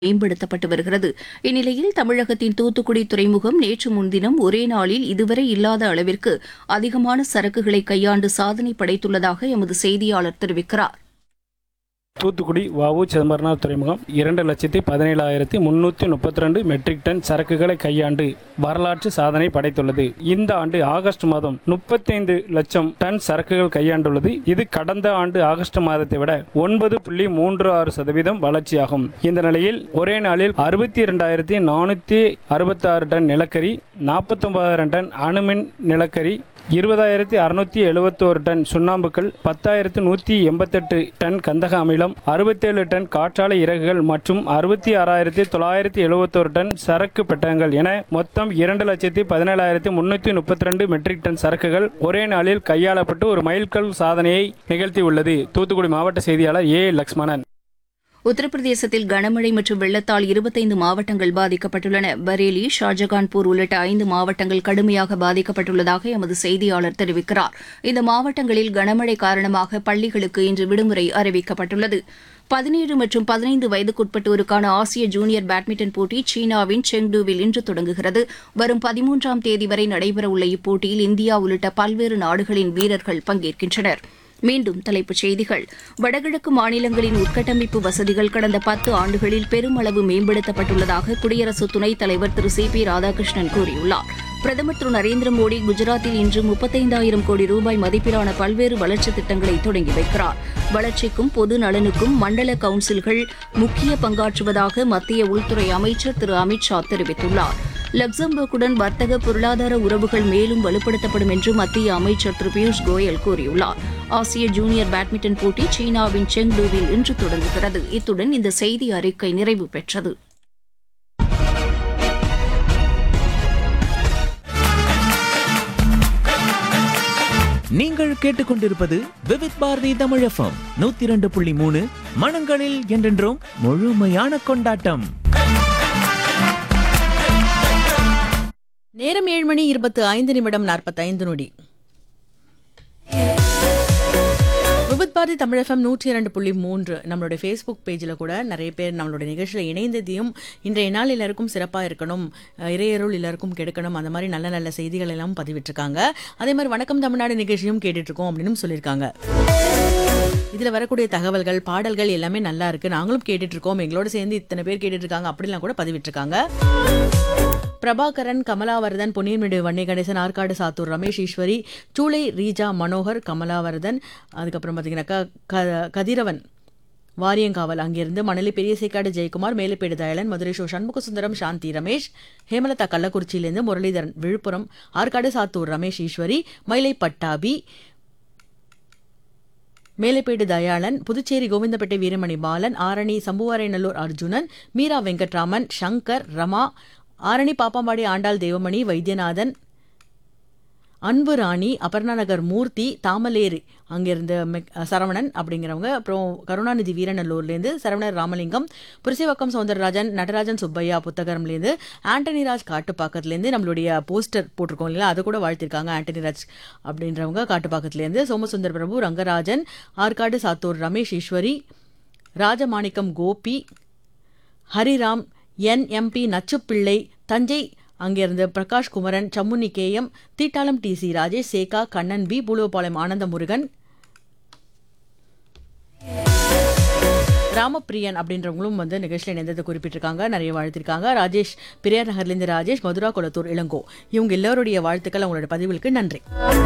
மேம்படுத்தப்பட்டு வருகிறது இந்நிலையில் தமிழகத்தின் தூத்துக்குடி துறைமுகம் நேற்று முன்தினம் ஒரே நாளில் இதுவரை இல்லாத அளவிற்கு அதிகமான சரக்குகளை கையாண்டு சாதனை படைத்துள்ளதாக எமது செய்தியாளர் தெரிவிக்கிறார் தூத்துக்குடி வஉ சிதம்பரனார் துறைமுகம் இரண்டு லட்சத்தி பதினேழாயிரத்தி முன்னூற்றி முப்பத்தி ரெண்டு மெட்ரிக் டன் சரக்குகளை கையாண்டு வரலாற்று சாதனை படைத்துள்ளது இந்த ஆண்டு ஆகஸ்ட் மாதம் முப்பத்தைந்து லட்சம் டன் சரக்குகள் கையாண்டுள்ளது இது கடந்த ஆண்டு ஆகஸ்ட் மாதத்தை விட ஒன்பது புள்ளி மூன்று ஆறு சதவீதம் வளர்ச்சியாகும் இந்த நிலையில் ஒரே நாளில் அறுபத்தி இரண்டாயிரத்தி நானூற்றி அறுபத்தாறு டன் நிலக்கரி நாற்பத்தொன்பதாயிரம் டன் அணுமின் நிலக்கரி இருபதாயிரத்தி அறுநூத்தி எழுபத்தோரு டன் சுண்ணாம்புக்கள் பத்தாயிரத்து நூற்றி எண்பத்தெட்டு டன் கந்தக அமிலம் அறுபத்தேழு டன் காற்றாலை இறகுகள் மற்றும் அறுபத்தி ஆறாயிரத்தி தொள்ளாயிரத்தி எழுபத்தோரு டன் சரக்கு பெட்டகங்கள் என மொத்தம் இரண்டு லட்சத்தி பதினேழாயிரத்தி முன்னூற்றி முப்பத்தி ரெண்டு மெட்ரிக் டன் சரக்குகள் ஒரே நாளில் கையாளப்பட்டு ஒரு மைல்கல் சாதனையை நிகழ்த்தியுள்ளது தூத்துக்குடி மாவட்ட செய்தியாளர் ஏ லக்ஷ்மணன் உத்தரப்பிரதேசத்தில் கனமழை மற்றும் வெள்ளத்தால் இருபத்தைந்து மாவட்டங்கள் பாதிக்கப்பட்டுள்ளன பரேலி ஷாஜகான்பூர் உள்ளிட்ட ஐந்து மாவட்டங்கள் கடுமையாக பாதிக்கப்பட்டுள்ளதாக எமது செய்தியாளர் தெரிவிக்கிறார் இந்த மாவட்டங்களில் கனமழை காரணமாக பள்ளிகளுக்கு இன்று விடுமுறை அறிவிக்கப்பட்டுள்ளது பதினேழு மற்றும் பதினைந்து வயதுக்குட்பட்டோருக்கான ஆசிய ஜூனியர் பேட்மிண்டன் போட்டி சீனாவின் செங்டூவில் இன்று தொடங்குகிறது வரும் பதிமூன்றாம் தேதி வரை நடைபெறவுள்ள இப்போட்டியில் இந்தியா உள்ளிட்ட பல்வேறு நாடுகளின் வீரர்கள் பங்கேற்கின்றனர் மீண்டும் தலைப்புச் செய்திகள் வடகிழக்கு மாநிலங்களின் உட்கட்டமைப்பு வசதிகள் கடந்த பத்து ஆண்டுகளில் பெருமளவு மேம்படுத்தப்பட்டுள்ளதாக குடியரசு துணைத் தலைவர் திரு சி பி ராதாகிருஷ்ணன் கூறியுள்ளார் பிரதமர் திரு நரேந்திர மோடி குஜராத்தில் இன்று முப்பத்தைந்தாயிரம் கோடி ரூபாய் மதிப்பிலான பல்வேறு வளர்ச்சித் திட்டங்களை தொடங்கி வைக்கிறார் வளர்ச்சிக்கும் பொது நலனுக்கும் மண்டல கவுன்சில்கள் முக்கிய பங்காற்றுவதாக மத்திய உள்துறை அமைச்சர் திரு அமித் ஷா தெரிவித்துள்ளார் லக்சம்பர்க்குடன் வர்த்தக பொருளாதார உறவுகள் மேலும் வலுப்படுத்தப்படும் என்று மத்திய அமைச்சர் திரு பியூஷ் கோயல் கூறியுள்ளார் ஆசிய ஜூனியர் பேட்மிண்டன் போட்டி சீனாவின் செங்டூவில் இன்று தொடங்குகிறது இத்துடன் இந்த செய்தி அறிக்கை நிறைவு பெற்றது நீங்கள் கேட்டுக்கொண்டிருப்பது விவித் பாரதி தமிழ் எஃப்எம் நூத்தி இரண்டு புள்ளி மூணு மனங்களில் என்றென்றும் முழுமையான கொண்டாட்டம் நேரம் ஏழு மணி இருபத்து ஐந்து நிமிடம் நாற்பத்தைந்து நொடி விபத் பாரதி தமிழ் எஃப்எம் நூற்றி இரண்டு புள்ளி மூன்று நம்மளுடைய ஃபேஸ்புக் பேஜில் கூட நிறைய பேர் நம்மளுடைய நிகழ்ச்சியில் இணைந்ததையும் இன்றைய நாள் எல்லாருக்கும் சிறப்பாக இருக்கணும் அஹ் இறையருள் எல்லாருக்கும் கெடுக்கணும் அந்த மாதிரி நல்ல நல்ல செய்திகள் எல்லாம் பதிவிட்டிருக்காங்க அதே மாதிரி வணக்கம் தமிழ்நாடு நிகழ்ச்சியும் கேட்டுட்டு இருக்கோம் அப்படின்னு சொல்லியிருக்காங்க இதில் வரக்கூடிய தகவல்கள் பாடல்கள் எல்லாமே நல்லா இருக்கு நாங்களும் கேட்டுட்டு இருக்கோம் எங்களோட சேர்ந்து இத்தனை பேர் கேட்டுட்டு இருக்காங்க அப்படிலாம் கூட பதிவிட்டிருக்காங்க பிரபாகரன் கமலாவர்தன் பொன்னியன்மேடு வன்னி கணேசன் ஆற்காடு சாத்தூர் ரமேஷ் ஈஸ்வரி சூளை ரீஜா மனோகர் கமலாவர்தன் அதுக்கப்புறம் பார்த்தீங்கன்னாக்கா க கதிரவன் வாரியங்காவல் அங்கிருந்து மணலி பெரியசைக்காடு ஜெயக்குமார் மேலப்பேடு தயலன் மதுரை ஷோ சண்முகசுந்தரம் சாந்தி ரமேஷ் ஹேமலதா கள்ளக்குறிச்சியிலிருந்து முரளிதரன் விழுப்புரம் ஆற்காடு சாத்தூர் ரமேஷ் ஈஸ்வரி மயிலை பட்டாபி மேலப்பேடு தயாளன் புதுச்சேரி கோவிந்தப்பேட்டை வீரமணி பாலன் ஆரணி சம்புவாரைநல்லூர் அர்ஜுனன் மீரா வெங்கட்ராமன் சங்கர் ரமா ஆரணி பாப்பாம்பாடி ஆண்டாள் தேவமணி வைத்தியநாதன் அன்பு ராணி அபர்ணா நகர் மூர்த்தி தாமலேரி அங்கிருந்து மெக்- சரவணன் அப்படிங்கிறவங்க அப்புறம் கருணாநிதி வீரநல்லூர்லேருந்து சரவணர் ராமலிங்கம் புரசிவக்கம் சௌந்தரராஜன் நடராஜன் சுப்பையா புத்தகரம்லேருந்து ஆண்டனி ராஜ் காட்டுப்பாக்கத்துலேருந்து நம்மளுடைய போஸ்டர் போட்டிருக்கோம் இல்லையா அதை கூட வாழ்த்திருக்காங்க ஆண்டனி ராஜ் அப்படின்றவங்க காட்டுப்பாக்கத்துலேருந்து சோமசுந்தர் பிரபு ரங்கராஜன் ஆற்காடு சாத்தூர் ரமேஷ் ஈஸ்வரி ராஜமாணிக்கம் கோபி ஹரிராம் என்எம்பி நச்சுப்பிள்ளை தஞ்சை அங்கிருந்து Prakash Kumaran Sammuni KM Theettalam T C Rajesh Seka Kannan P Pooluvapalayam Anandha Murugan Ramapriyan அப்படின்றவங்களும் வந்து நிகழ்ச்சியில் இணைந்ததை குறிப்பிட்டிருக்காங்க நிறைய வாழ்த்திருக்காங்க ராஜேஷ் பெரியார் நகர்லேருந்து ராஜேஷ் மதுரா குளத்தூர் இளங்கோ இவங்க எல்லாருடைய வாழ்த்துக்கள் அவங்களோட பதிவுகளுக்கு நன்றி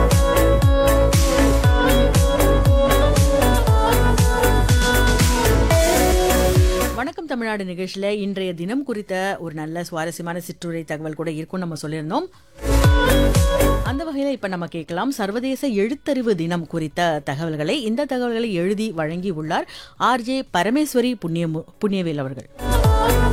வணக்கம் தமிழ்நாடு நிகழ்ச்சியில் இன்றைய தினம் குறித்த ஒரு நல்ல சுவாரஸ்யமான சிற்றுரை தகவல் கூட இருக்கும் நம்ம சொல்லியிருந்தோம் அந்த வகையில் இப்போ நம்ம கேட்கலாம் சர்வதேச எழுத்தறிவு தினம் குறித்த தகவல்களை இந்த தகவல்களை எழுதி வழங்கி உள்ளார் ஆர்ஜே பரமேஸ்வரி புண்ணிய புண்ணியவேல் அவர்கள்